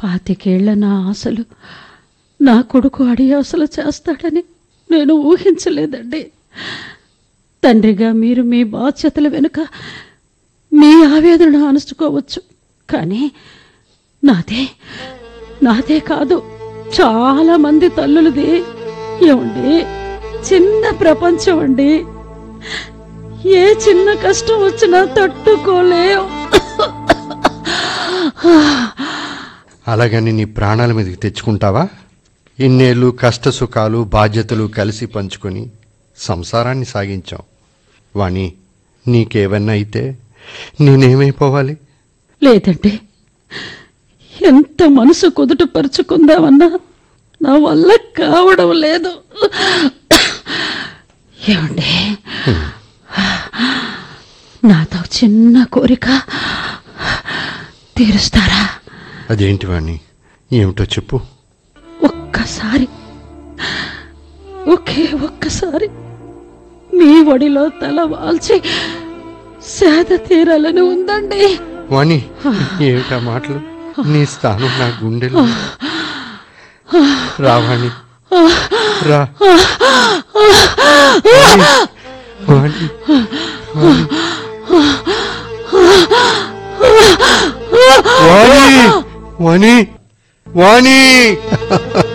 పాతికేళ్ల నా ఆశలు నా కొడుకు అడియాసలు చేస్తాడని నేను ఊహించలేదండి తండ్రిగా మీరు మీ బాధ్యతల వెనుక మీ ఆవేదన అనుసుకోవచ్చు కానీ నాదే నాదే కాదు చాలా మంది తల్లులది ఏమండి చిన్న ప్రపంచం అండి ఏ చిన్న కష్టం వచ్చినా తట్టుకోలేం అలాగని నీ ప్రాణాల మీదకి తెచ్చుకుంటావా ఇన్నేళ్ళు కష్ట సుఖాలు బాధ్యతలు కలిసి పంచుకొని సంసారాన్ని సాగించాం వాణి నీకేవన్నా అయితే నేనేమైపోవాలి లేదండి ఎంత మనసు కుదుట పరుచుకుందామన్నా నా వల్ల కావడం లేదు ఏమండి నాతో చిన్న కోరిక తీరుస్తారా అదేంటి వాణి ఏమిటో చెప్పు ఒక్కసారి ఒకే ఒక్కసారి మీ ఒడిలో తల వాల్చి సేద తీరాలని ఉందండి వాణి ఏమిటా మాటలు నీ స్థానం నా గుండెలో రావాణి రా వాణి వాణి వాణి వాణి